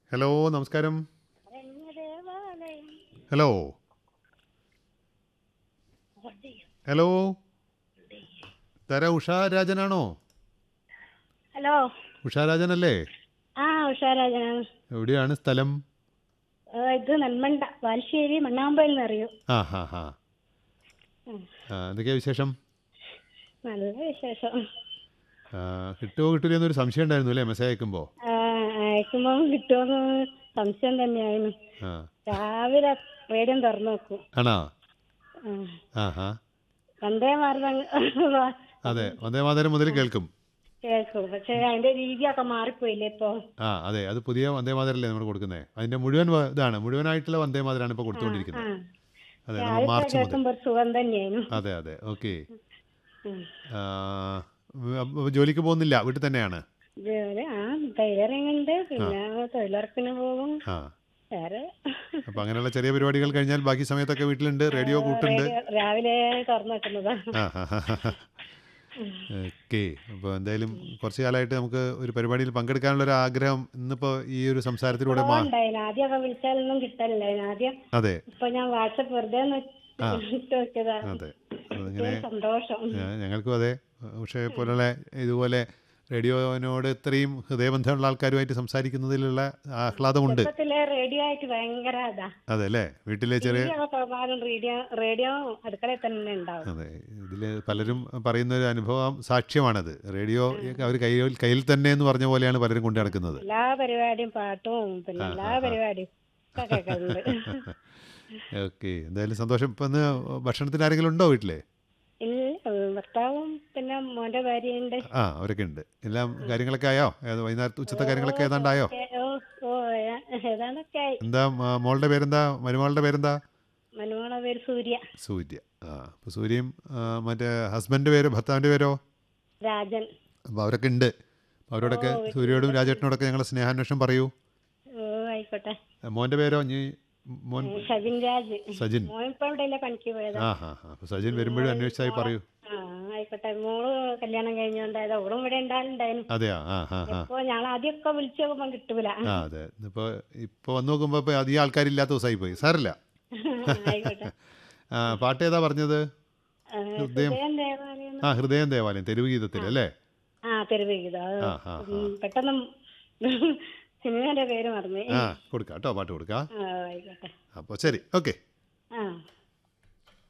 Hello നമസ്കാരം hello hello തര ഉഷാ രാജനാണോ ഹലോ ഉഷാ രാജനല്ലേ ആ ഉഷാരാജനാണ് എവിടെയാണ് സ്ഥലം ഏ, ഇത് നെന്മണ്ട ബാലുശ്ശേരി മണ്ണാമ്പയിൽ നിന്ന് അറിയൂ ആ ഹാ ഹാ ഉം. ആ, എന്തൊക്കെയാ വിശേഷം നല്ല വിശേഷം ആ, കിട്ടുമോ കിട്ടില്ല എന്നൊരു സംശയം ഉണ്ടായിരുന്നു അല്ലേ മെസ്സേജ് അയക്കുമ്പോൾ ആ, അയക്കുമ്പോ കിട്ടുമെന്ന് സംശയം തന്നെയായിരുന്നു ആ രാവിലെ റേഡിയം തുറന്നു നോക്കും ആണോ ആ. ആ ഹാ വന്ദേ മാർഗം അതെ വന്ദേ മാതരം മുതൽ കേൾക്കും കേൾക്കും പക്ഷെ അതിന്റെ രീതിയൊക്കെ മാറിപ്പോയില്ലേ ഇപ്പൊ ആ അതെ അത് പുതിയ വന്ദേ മാതരല്ലേ നമ്മൾ കൊടുക്കുന്നത് അതിന്റെ മുഴുവൻ വ- ഇതാണ് മുഴുവനായിട്ടുള്ള വന്ദേ മാതരാണ് ഇപ്പോൾ ആ കൊടുത്തുകൊണ്ടിരിക്കുന്നത് അതെ നമ്മൾ രാവിലെ മാർച്ച് മുതൽ കേൾക്കുമ്പോ ഒരു സുഖം തന്നെയായിരുന്നു അതെ അതെ ഓക്കെ ഉം. ജോലിക്ക് പോകുന്നില്ല വീട്ടിൽ തന്നെയാണ് ജോലി ആ ടൈലറിംഗ് ഉണ്ട് പിന്നെ തൊഴിലുറപ്പിന് പോകും ആ വേറെ അപ്പൊ അങ്ങനെയുള്ള ചെറിയ പരിപാടികൾ കഴിഞ്ഞാൽ ബാക്കി സമയത്തൊക്കെ വീട്ടിലുണ്ട് റേഡിയോ കൂട്ടുണ്ട് റേഡിയോ രാവിലെ തുറന്നു വെക്കുന്നതാ ആ ഓക്കെ അപ്പോൾ എന്തായാലും കുറച്ച് കാലമായിട്ട് നമുക്ക് ഒരു പരിപാടിയിൽ പങ്കെടുക്കാനുള്ള ഒരു ആഗ്രഹം ഇന്നിപ്പോൾ ഈ ഒരു സംസാരത്തിലൂടെ മാ ഉണ്ടായിന് ആദ്യമൊക്കെ വിളിച്ചാലൊന്നും കിട്ടലില്ല ആദ്യം അതെ ഇപ്പൊ ഞാൻ വാട്സപ്പ് വെറുതെ ഒന്ന് ഇട്ട് വെച്ചതാ അതെ അതിങ്ങനെ ഒരു സന്തോഷം ഞാ- ഞങ്ങൾക്കും അതെ പക്ഷേ പോലുള്ള ഇതുപോലെ റേഡിയോനോട് ഇത്രയും ഹൃദയബന്ധമുള്ള ആൾക്കാരുമായിട്ട് സംസാരിക്കുന്നതിലുള്ള ആഹ്ലാദമുണ്ട് ചെറുപ്പത്തിലെ റേഡിയോ ആയിട്ട് ഭയങ്കര ഇതാ അതെ അല്ലേ വീട്ടിലെ ചെറിയ പ്രഭാതം റേഡിയോ റേഡിയോ അടുക്കളയിൽ തന്നെ ഉണ്ടാവും അതെ ഇതിൽ പലരും പറയുന്ന ഒരു അനുഭവം സാക്ഷ്യമാണത് റേഡിയോ അവർ കയ്യിൽ കയ്യിൽ തന്നെ എന്ന് പറഞ്ഞ പോലെയാണ് പലരും കൊണ്ടു നടക്കുന്നത് എല്ലാ പരിപാടിയും പാട്ടും പിന്നെ എല്ലാ പരിപാടിയും ഒക്കെ കേൾക്കുന്നുണ്ട് ഓക്കെ എന്തായാലും സന്തോഷം ഇപ്പം ഇന്ന് ഭക്ഷണത്തിന് ആരെങ്കിലും ഉണ്ടോ വീട്ടിലെ ഇല്ല ഭർത്താവും പിന്നെ മോന്റെ ഭാര്യയുണ്ട് ആ അവരൊക്കെ ഉണ്ട് എല്ലാം കാര്യങ്ങളൊക്കെ ആയോ ഏത് വൈകുന്നേരത്തെ ഉച്ചത്തെ കാര്യങ്ങളൊക്കെ ഏതാണ്ടായോ ഏ, ഓ ഓ ഏ- ഏതാണ്ടൊക്കെ ആയി എന്താ മ- മോളുടെ പേരെന്താ മരുമകളുടെ പേരെന്താ മനുമോളെ പേര് സൂര്യ സൂര്യ ആ അപ്പോൾ സൂര്യയും ആ, മറ്റേ ഹസ്ബൻഡിൻ്റെ പേരോ ഭർത്താവിൻ്റെ പേരോ രാജൻ അപ്പോൾ അവരൊക്കെ ഉണ്ട് അപ്പോൾ അവരോടൊക്കെ സൂര്യയോടും രാജേട്ടനോടൊക്കെ ഞങ്ങൾ സ്നേഹാന്വേഷണം പറയൂ ഓ ആയിക്കോട്ടെ മോൻ്റെ പേരോ ഇനി മോൻ സജിൻ രാജ് സജിൻ മോൻ ഇപ്പൊ എവിടെയല്ലേ പണിക്ക് പോയത് ആ ഹാ ഹാ അപ്പോൾ സജിൻ വരുമ്പോഴും അന്വേഷിച്ചായി പറയൂ ആ ആയിക്കോട്ടെ മോള് കല്യാണം കഴിഞ്ഞോണ്ടായത് അവളും ഇവിടെ ഉണ്ടായിട്ടുണ്ടായിരുന്നു അതെയോ ആ ഹാ ഹാ ഇപ്പൊ ഞങ്ങൾ ആദ്യമൊക്കെ വിളിച്ചു നോക്കുമ്പോ കിട്ടൂല ആ അതെ ഇപ്പോൾ ഇപ്പോൾ വന്ന് നോക്കുമ്പോൾ ഇപ്പോൾ അധികം ആൾക്കാരില്ലാത്ത ദിവസമായി പോയി സാറില്ല ആയിക്കോട്ടെ ആ പാട്ട് ഏതാ പറഞ്ഞത് ആ, ഹൃദയം ദേവാലയം ആ ഹൃദയം ദേവാലയം തെരുവ് ഗീതത്തിൽ അല്ലേ ആ തെരുവുഗീത ആ ആ പെട്ടെന്ന് സിനിമയുടെ പേര് മറന്നു ആ കൊടുക്കാം കേട്ടോ പാട്ട് കൊടുക്കാം ആ ആയിക്കോട്ടെ അപ്പോൾ ശരി ഓക്കെ ആ